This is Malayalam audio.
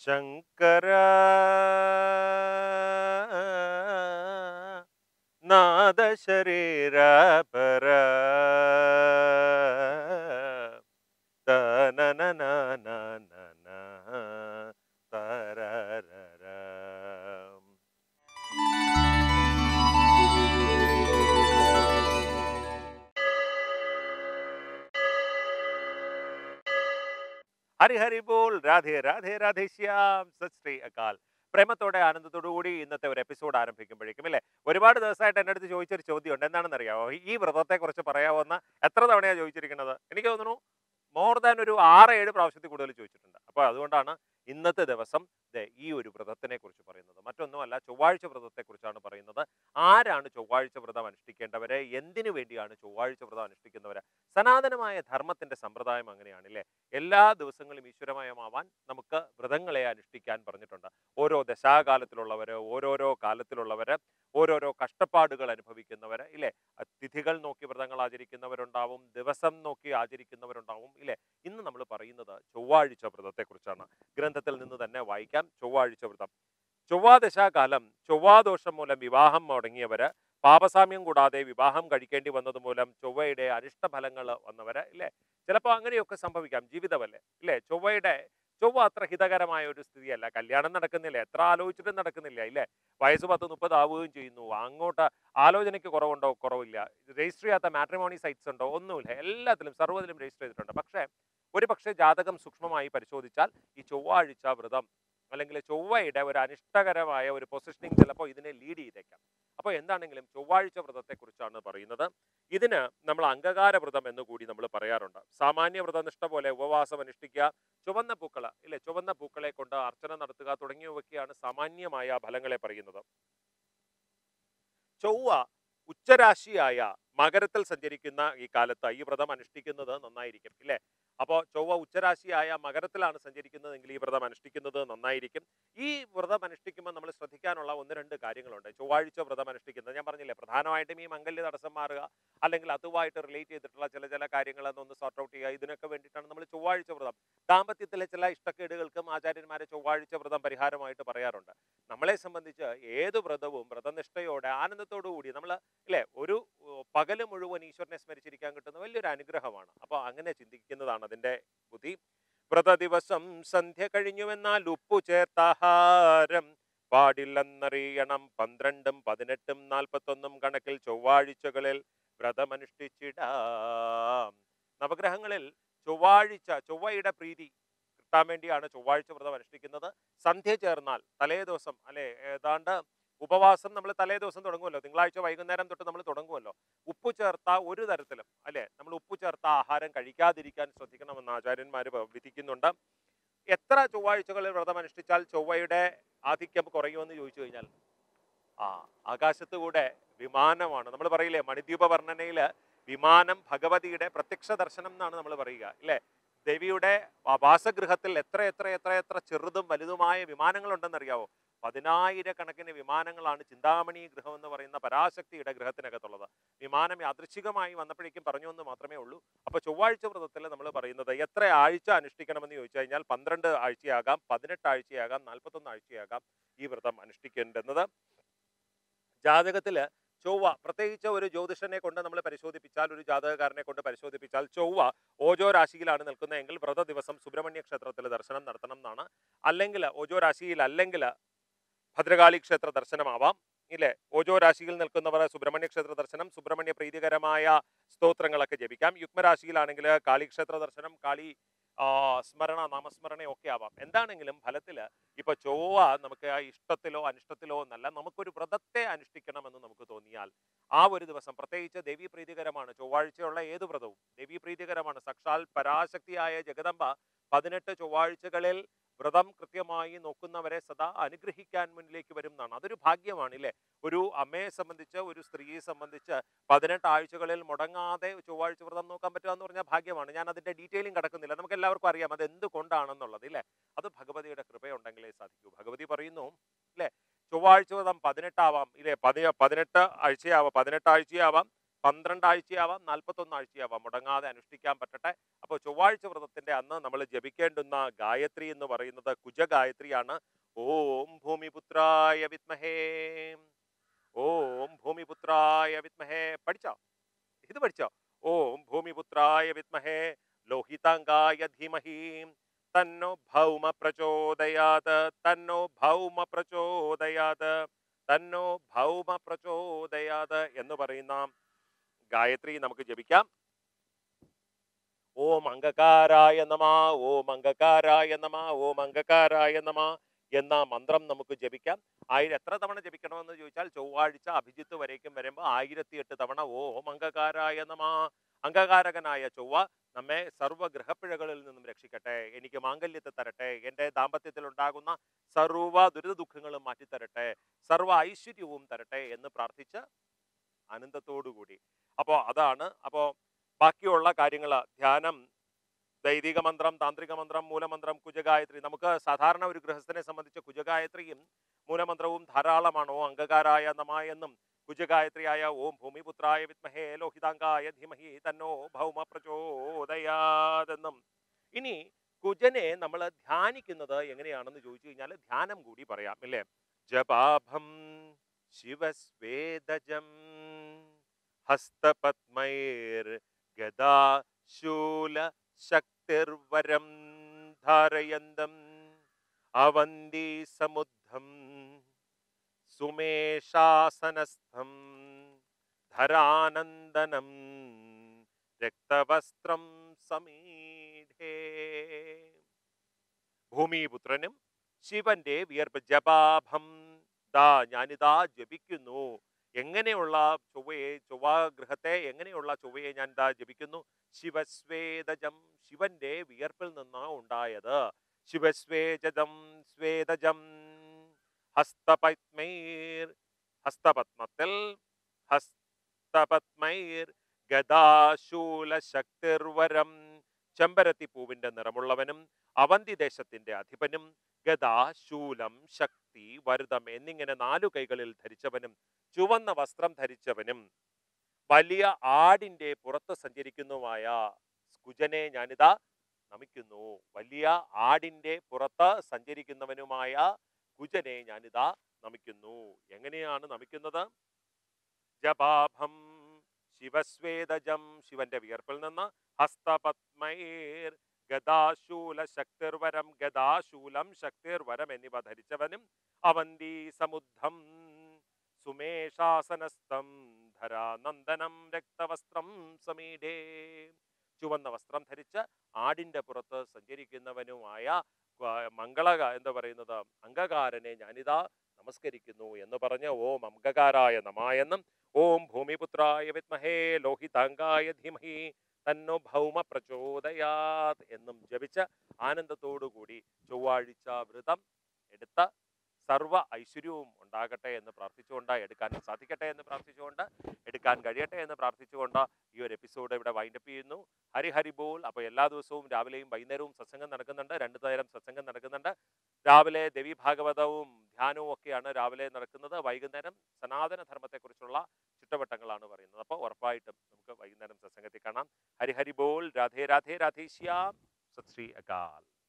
ശങ്കര നാദ ശരീര പര തരരരം ഹരി ഹരി ബോൾ രാധേ രാധേ രാധേ ശ്യാം സത് ശ്രീ അകാൽ പ്രേമത്തോടെ ആനന്ദത്തോടു കൂടി ഇന്നത്തെ ഒരു എപ്പിസോഡ് ആരംഭിക്കുമ്പോഴേക്കും അല്ലേ ഒരുപാട് ദിവസമായിട്ട് എൻ്റെ അടുത്ത് ചോദിച്ചൊരു ചോദ്യമുണ്ട് എന്താണെന്ന് അറിയാമോ ഈ വ്രതത്തെ കുറിച്ച് പറയാവുന്ന എത്ര തവണയാണ് ചോദിച്ചിരിക്കുന്നത് എനിക്ക് തോന്നുന്നു മോർ ദാൻ ഒരു ആറ് ഏഴ് പ്രാവശ്യത്തിൽ കൂടുതൽ ചോദിച്ചിട്ടുണ്ട് അപ്പോൾ അതുകൊണ്ടാണ് ഇന്നത്തെ ദിവസം ദേ ഈ ഒരു വ്രതത്തിനെ കുറിച്ച് പറയുന്നത് മറ്റൊന്നുമല്ല ചൊവ്വാഴ്ച വ്രതത്തെ കുറിച്ചാണ് പറയുന്നത് ആരാണ് ചൊവ്വാഴ്ച വ്രതം അനുഷ്ഠിക്കേണ്ടവരെ എന്തിനു വേണ്ടിയാണ് ചൊവ്വാഴ്ച വ്രതം അനുഷ്ഠിക്കുന്നവര് സനാതനമായ ധർമ്മത്തിന്റെ സമ്പ്രദായം അങ്ങനെയാണ് അല്ലേ എല്ലാ ദിവസങ്ങളും ഈശ്വരമയമാവാൻ നമുക്ക് വ്രതങ്ങളെ അനുഷ്ഠിക്കാൻ പറഞ്ഞിട്ടുണ്ട് ഓരോ ദശാകാലത്തിലുള്ളവര് ഓരോരോ കാലത്തിലുള്ളവര് ഓരോരോ കഷ്ടപ്പാടുകൾ അനുഭവിക്കുന്നവര് ഇല്ലേ അഹ് തിഥികൾ നോക്കി വ്രതങ്ങൾ ആചരിക്കുന്നവരുണ്ടാവും ദിവസം നോക്കി ആചരിക്കുന്നവരുണ്ടാവും ഇല്ലേ ഇന്ന് നമ്മൾ പറയുന്നത് ചൊവ്വാഴ്ച വ്രതത്തെക്കുറിച്ചാണ് ഗ്രന്ഥത്തിൽ നിന്ന് തന്നെ വായിക്കാം ചൊവ്വാഴ്ച വ്രതം ചൊവ്വാദശാകാലം ചൊവ്വാദോഷം മൂലം വിവാഹം മുടങ്ങിയവര് പാപസാമ്യം കൂടാതെ വിവാഹം കഴിക്കേണ്ടി വന്നത് മൂലം ചൊവ്വയുടെ അനിഷ്ടഫലങ്ങൾ വന്നവര് ഇല്ലേ ചിലപ്പോൾ അങ്ങനെയൊക്കെ സംഭവിക്കാം ജീവിതമല്ലേ ഇല്ലേ ചൊവ്വയുടെ ചൊവ്വ അത്ര ഹിതകരമായ ഒരു സ്ഥിതിയല്ല കല്യാണം നടക്കുന്നില്ല എത്ര ആലോചിച്ചിട്ടും നടക്കുന്നില്ല ഇല്ലേ വയസ്സ് പത്ത് മുപ്പത് ആവുകയും ചെയ്യുന്നു അങ്ങോട്ട് ആലോചനയ്ക്ക് കുറവുണ്ടോ കുറവില്ല രജിസ്റ്റർ ചെയ്യാത്ത മാട്രിമോണി സൈറ്റ്സ് ഉണ്ടോ ഒന്നുമില്ല എല്ലാത്തിലും സർവ്വതിലും രജിസ്റ്റർ ചെയ്തിട്ടുണ്ട് പക്ഷേ ഒരു പക്ഷേ ജാതകം സൂക്ഷ്മമായി പരിശോധിച്ചാൽ ഈ ചൊവ്വാഴ്ച വ്രതം അല്ലെങ്കിൽ ചൊവ്വയുടെ ഒരു അനിഷ്ടകരമായ ഒരു പൊസിഷനിങ് ചിലപ്പോൾ ഇതിനെ ലീഡ് ചെയ്തേക്കാം അപ്പോൾ എന്താണെങ്കിലും ചൊവ്വാഴ്ച വ്രതത്തെക്കുറിച്ചാണ് പറയുന്നത് ഇതിന് നമ്മൾ അംഗകാര വ്രതം എന്ന് കൂടി നമ്മൾ പറയാറുണ്ട് സാമാന്യ വ്രതനിഷ്ഠ പോലെ ഉപവാസം അനുഷ്ഠിക്കുക ചുവന്ന പൂക്കള ഇല്ലേ ചുവന്ന പൂക്കളെ കൊണ്ട് അർച്ചന നടത്തുക തുടങ്ങിയവയൊക്കെയാണ് സാമാന്യമായ ഫലങ്ങളെ പറയുന്നത് ചൊവ്വ ഉച്ചരാശിയായ മകരത്തിൽ സഞ്ചരിക്കുന്ന ഈ കാലത്ത് ഈ വ്രതം അനുഷ്ഠിക്കുന്നത് നന്നായിരിക്കും ഇല്ലേ അപ്പോൾ ചൊവ്വ ഉച്ചരാശിയായ മകരത്തിലാണ് സഞ്ചരിക്കുന്നതെങ്കിൽ ഈ വ്രതം അനുഷ്ഠിക്കുന്നത് നന്നായിരിക്കും ഈ വ്രതം അനുഷ്ഠിക്കുമ്പോൾ നമ്മൾ ശ്രദ്ധിക്കാനുള്ള ഒന്ന് രണ്ട് കാര്യങ്ങളുണ്ട് ചൊവ്വാഴ്ച വ്രതം അനുഷ്ഠിക്കുന്നത് ഞാൻ പറഞ്ഞില്ലേ പ്രധാനമായിട്ടും ഈ മംഗല്യ തടസ്സം മാറുക അല്ലെങ്കിൽ അതുമായിട്ട് റിലേറ്റ് ചെയ്തിട്ടുള്ള ചില ചില കാര്യങ്ങളൊന്ന് സോർട്ട് ഔട്ട് ചെയ്യുക ഇതിനൊക്കെ വേണ്ടിയിട്ടാണ് നമ്മൾ ചൊവ്വാഴ്ച വ്രതം ദാമ്പത്യത്തിലെ ചില ഇഷ്ടക്കേടുകൾക്കും ആചാര്യന്മാരെ ചൊവ്വാഴ്ച വ്രതം പരിഹാരമായിട്ട് പറയാറുണ്ട് നമ്മളെ സംബന്ധിച്ച് ഏത് വ്രതവും വ്രതനിഷ്ഠയോടെ ആനന്ദത്തോടു കൂടി നമ്മൾ ഇല്ലേ ഒരു ഉം, പകല് മുഴുവൻ ഈശ്വരനെ സ്മരിച്ചിരിക്കാൻ കിട്ടുന്ന വലിയൊരു അനുഗ്രഹമാണ് അപ്പോൾ അങ്ങനെ ചിന്തിക്കുന്നതാണ് അതിൻ്റെ ബുദ്ധി വ്രത ദിവസം സന്ധ്യ കഴിഞ്ഞുവെന്നാൽ ഉപ്പു ചേർത്താഹാരം പാടില്ലെന്നറിയണം പന്ത്രണ്ടും പതിനെട്ടും നാൽപ്പത്തൊന്നും കണക്കിൽ ചൊവ്വാഴ്ചകളിൽ വ്രതമനുഷ്ഠിച്ചിടാം നവഗ്രഹങ്ങളിൽ ചൊവ്വാഴ്ച ചൊവ്വയുടെ പ്രീതി കിട്ടാൻ വേണ്ടിയാണ് ചൊവ്വാഴ്ച വ്രതം അനുഷ്ഠിക്കുന്നത് സന്ധ്യ ചേർന്നാൽ തലേ ദിവസം അല്ലെ ഏതാണ്ട് ഉപവാസം നമ്മൾ തലേ ദിവസം തുടങ്ങുമല്ലോ തിങ്കളാഴ്ച വൈകുന്നേരം തൊട്ട് നമ്മൾ തുടങ്ങുമല്ലോ ഉപ്പ് ചേർത്ത ഒരു തരത്തിലും അല്ലെ നമ്മൾ ഉപ്പ് ചേർത്ത ആഹാരം കഴിക്കാതിരിക്കാൻ ശ്രദ്ധിക്കണമെന്ന് ആചാര്യന്മാർ വിധിക്കുന്നുണ്ട് എത്ര ചൊവ്വാഴ്ചകളിൽ വ്രതം അനുഷ്ഠിച്ചാൽ ചൊവ്വയുടെ ആധിക്യം കുറയുമെന്ന് ചോദിച്ചു കഴിഞ്ഞാൽ ആ ആകാശത്ത് കൂടെ വിമാനമാണ് നമ്മൾ പറയില്ലേ മണിദ്വീപ വർണ്ണനയില് വിമാനം ഭഗവതിയുടെ പ്രത്യക്ഷ ദർശനം എന്നാണ് നമ്മൾ പറയുക ഇല്ലേ ദേവിയുടെ വാ- വാസഗൃഹത്തിൽ എത്ര എത്ര എത്ര എത്ര ചെറുതും വലുതുമായ വിമാനങ്ങളുണ്ടെന്നറിയാവോ പതിനായിരക്കണക്കിന് വിമാനങ്ങളാണ് ചിന്താമണി ഗൃഹം എന്ന് പറയുന്ന പരാശക്തിയുടെ ഗൃഹത്തിനകത്തുള്ളത് വിമാനം യാദൃശികമായി വന്നപ്പോഴേക്കും പറഞ്ഞു എന്ന് മാത്രമേ ഉള്ളൂ അപ്പൊ ചൊവ്വാഴ്ച വ്രതത്തിൽ നമ്മൾ പറയുന്നത് എത്ര ആഴ്ച അനുഷ്ഠിക്കണമെന്ന് ചോദിച്ചു കഴിഞ്ഞാൽ പന്ത്രണ്ട് ആഴ്ചയാകാം പതിനെട്ട് ആഴ്ചയാകാം നാൽപ്പത്തൊന്ന് ആഴ്ചയാകാം ഈ വ്രതം അനുഷ്ഠിക്കേണ്ടുന്നത് ജാതകത്തില് ചൊവ്വ പ്രത്യേകിച്ച് ഒരു ജ്യോതിഷനെ കൊണ്ട് നമ്മൾ പരിശോധിപ്പിച്ചാൽ ഒരു ജാതകക്കാരനെ കൊണ്ട് പരിശോധിപ്പിച്ചാൽ ചൊവ്വ ഓജോ രാശിയിലാണ് നിൽക്കുന്നതെങ്കിൽ വ്രത ദിവസം സുബ്രഹ്മണ്യ ക്ഷേത്രത്തിൽ ദർശനം നടത്തണം എന്നാണ് അല്ലെങ്കിൽ ഓജോ രാശിയിൽ അല്ലെങ്കിൽ ഭദ്രകാളി ക്ഷേത്ര ദർശനമാവാം ഇല്ലേ ഓജോ രാശിയിൽ നിൽക്കുന്നവർ സുബ്രഹ്മണ്യ ക്ഷേത്ര ദർശനം സുബ്രഹ്മണ്യ പ്രീതികരമായ സ്തോത്രങ്ങളൊക്കെ ജപിക്കാം യുഗ്മരാശിയിലാണെങ്കിൽ കാളി ക്ഷേത്ര ദർശനം കാളി ആ, സ്മരണ നാമസ്മരണ ഒക്കെ ആവാം എന്താണെങ്കിലും ഫലത്തിൽ ഇപ്പൊ ചൊവ്വ നമുക്ക് ആ ഇഷ്ടത്തിലോ അനിഷ്ടത്തിലോ എന്നല്ല നമുക്കൊരു വ്രതത്തെ അനുഷ്ഠിക്കണമെന്ന് നമുക്ക് തോന്നിയാൽ ആ ഒരു ദിവസം പ്രത്യേകിച്ച് ദേവീ പ്രീതികരമാണ് ചൊവ്വാഴ്ചയുള്ള ഏത് വ്രതവും ദേവീ പ്രീതികരമാണ് സാക്ഷാൽ പരാശക്തിയായ ജഗദംബ പതിനെട്ട് ചൊവ്വാഴ്ചകളിൽ വ്രതം കൃത്യമായി നോക്കുന്നവരെ സദാ അനുഗ്രഹിക്കാൻ മുന്നിലേക്ക് വരും എന്നാണ് അതൊരു ഭാഗ്യമാണ് ഇല്ലേ ഒരു അമ്മയെ സംബന്ധിച്ച് ഒരു സ്ത്രീയെ സംബന്ധിച്ച് പതിനെട്ട് ആഴ്ചകളിൽ മുടങ്ങാതെ ചൊവ്വാഴ്ച വ്രതം നോക്കാൻ പറ്റുക എന്ന് പറഞ്ഞാൽ ഭാഗ്യമാണ് ഞാൻ അതിന്റെ ഡീറ്റെയിലിംഗ് കടക്കുന്നില്ല നമുക്ക് എല്ലാവർക്കും അറിയാം അത് എന്തുകൊണ്ടാണെന്നുള്ളത് ഇല്ലേ അത് ഭഗവതിയുടെ കൃപയുണ്ടെങ്കിലേ സാധിക്കൂ ഭഗവതി പറയുന്നു ഇല്ലേ ചൊവ്വാഴ്ച വ്രതം പതിനെട്ടാവാം ഇല്ലേ പതി പതിനെട്ട് ആഴ്ചയാവാം പതിനെട്ട് ആഴ്ചയാവാം പന്ത്രണ്ട് ആഴ്ചയാവാം നാൽപ്പത്തൊന്ന് ആഴ്ചയാവാം മുടങ്ങാതെ അനുഷ്ഠിക്കാൻ പറ്റട്ടെ അപ്പോൾ ചൊവ്വാഴ്ച വ്രതത്തിന്റെ അന്ന് നമ്മൾ ജപിക്കേണ്ടുന്ന ഗായത്രി എന്ന് പറയുന്നത് കുജഗായത്രിയാണ് ഓം ഭൂമിപുത്രായ വിദ്മഹേ ഓം ഭൂമിപുത്രായ വിദ്മഹേ പഠിച്ചോ ഇത് പഠിച്ചോ ഓം ഭൂമിപുത്രായ വിദ്മഹേ ലോഹിതാംഗായ ധീമഹി തന്നോ ഭൗമ പ്രചോദയാത് തന്നോ ഭൗമ പ്രചോദയാത് തന്നോ ഭൗമ പ്രചോദയാത് എന്ന് പറയുന്ന ഗായത്രി നമുക്ക് ജപിക്കാം ഓം അംഗകാരായ നമ ഓം അംഗകാരായ നമ ഓം അംഗകാരായ നമ എന്ന മന്ത്രം നമുക്ക് ജപിക്കാം ആയിരം എത്ര തവണ ജപിക്കണമെന്ന് ചോദിച്ചാൽ ചൊവ്വാഴ്ച അഭിജിത്ത് വരേക്കും വരുമ്പോൾ ആയിരത്തി എട്ട് തവണ ഓം അംഗകാരായ നമ അംഗകാരകനായ ചൊവ്വ നമ്മെ സർവ്വ ഗ്രഹപ്പിഴകളിൽ നിന്നും രക്ഷിക്കട്ടെ എനിക്ക് മാംഗല്യത്തെ തരട്ടെ എൻ്റെ ദാമ്പത്യത്തിൽ ഉണ്ടാകുന്ന സർവ്വ ദുരിത ദുഃഖങ്ങളും മാറ്റിത്തരട്ടെ സർവ്വ ഐശ്വര്യവും തരട്ടെ എന്ന് പ്രാർത്ഥിച്ച് ആനന്ദത്തോടുകൂടി അപ്പോൾ അതാണ് അപ്പോൾ ബാക്കിയുള്ള കാര്യങ്ങൾ ധ്യാനം ദൈവിക മന്ത്രം താന്ത്രിക മന്ത്രം മൂലമന്ത്രം കുജഗായത്രി നമുക്ക് സാധാരണ ഒരു ഗൃഹസ്ഥനെ സംബന്ധിച്ച് കുജഗായത്രിയും മൂലമന്ത്രവും ധാരാളമാണോ അംഗകാരായ നമ എന്നും കുജഗായത്രിയായ ഓം ഭൂമിപുത്രായ വിദ്മഹേ ലോഹിതാംഗായ ധീമഹി തന്നോ ഭൗമ പ്രചോദയാതെന്നും ഇനി കുജനെ നമ്മൾ ധ്യാനിക്കുന്നത് എങ്ങനെയാണെന്ന് ചോദിച്ചു കഴിഞ്ഞാൽ ധ്യാനം കൂടി പറയാം ഇല്ലേ ജപാഭം ശിവസ്വേദജം ഹസ്തപത്മൈർ ഗദാ ശൂല ശക്തിർവരം ധാരയന്തം അവന്തി സമുദ്ധം സുമേഷാസനസ്ഥം ധരാനന്ദനം രക്തവസ്ത്രം സമീഢേ ഭൂമിപുത്രനും ശിവന്റെ വിയർപ്പ് ജപാഭം ദാ ഞാനിതാ ജപിക്കുന്നു എങ്ങനെയുള്ള ചൊവ്വയെ ചൊവ്വാഗ്രഹത്തെ എങ്ങനെയുള്ള ചൊവ്വയെ ഞാൻ ദാ ജപിക്കുന്നു ശിവസ്വേദജം ശിവന്റെ വിയർപ്പിൽ നിന്ന് ഉണ്ടായത് ശിവസ്വേദജം സ്വേദജം ഹസ്തപത്മൈർ ഹസ്തപത്മത്തിൽ ഹസ്തപത്മൈർ ഗദാശൂല ശക്തിർവരം ചെമ്പരത്തി പൂവിന്റെ നിറമുള്ളവനും അവന്തി ദേശത്തിന്റെ അധിപനും ഗദാശൂലം ശക്തി വരുതം എന്നിങ്ങനെ നാലു കൈകളിൽ ധരിച്ചവനും ചുവന്ന വസ്ത്രം ധരിച്ചവനും വലിയ ആടിന്റെ പുറത്ത് സഞ്ചരിക്കുന്നതുമായ കുജനെ ഞാനിതാ നമിക്കുന്നു വലിയ ആടിന്റെ പുറത്ത് സഞ്ചരിക്കുന്നവനുമായ കുജനെ ഞാനിതാ നമിക്കുന്നു എങ്ങനെയാണ് നമിക്കുന്നത് ജപാഭം ശിവസ്വേദജം ശിവന്റെ വിയർപ്പിൽ നിന്ന് ഹസ്തപത്മൈർ ഗദാശൂല ശക്തിർവരം ഗദാശൂലം ശക്തിർവരം എന്നിവ ധരിച്ചവനും അവന്തി സമുദ്ധം സുമേഷാസനസ്ഥം ധരാനന്ദനം രക്തവസ്ത്രം സമീഡേ ചുവന്ന വസ്ത്രം ധരിച്ച് ആടിന്റെ പുറത്ത് സഞ്ചരിക്കുന്നവനുമായ വ- മംഗള എന്താ പറയുന്നത് അംഗകാരനെ ഞാനിതാ നമസ്കരിക്കുന്നു എന്ന് പറഞ്ഞ് ഓം അംഗകാരായ നമായെന്നും ഓം ഭൂമിപുത്രായ വിദ്മഹേ ലോഹിതാംഗായ ധീമഹി തന്നോ ഭൗമ പ്രചോദയാത് എന്നും ജപിച്ച് ആനന്ദത്തോടുകൂടി ചൊവ്വാഴ്ച വ്രതം എടുത്ത സർവ്വ ഐശ്വര്യവും ഉണ്ടാകട്ടെ എന്ന് പ്രാർത്ഥിച്ചുകൊണ്ട് എടുക്കാൻ സാധിക്കട്ടെ എന്ന് പ്രാർത്ഥിച്ചുകൊണ്ട് എടുക്കാൻ കഴിയട്ടെ എന്ന് പ്രാർത്ഥിച്ചുകൊണ്ട് ഈ ഒരു എപ്പിസോഡ് ഇവിടെ വൈൻഡപ്പ് ചെയ്യുന്നു ഹരി ഹരി ബോൾ അപ്പോൾ എല്ലാ ദിവസവും രാവിലെയും വൈകുന്നേരവും സത്സംഗം നടക്കുന്നുണ്ട് രണ്ടു നേരം സത്സംഗം നടക്കുന്നുണ്ട് രാവിലെ ദേവി ഭാഗവതവും ധ്യാനവും ഒക്കെയാണ് രാവിലെ നടക്കുന്നത് വൈകുന്നേരം സനാതന ധർമ്മത്തെക്കുറിച്ചുള്ള ചുറ്റവട്ടങ്ങളാണ് പറയുന്നത് അപ്പോൾ ഉറപ്പായിട്ടും നമുക്ക് വൈകുന്നേരം സത്സംഗത്തിൽ കാണാം ഹരി ഹരി ബോൾ രാധേ രാധേ രാധേശ്യാം സത് ശ്രീ അകാൽ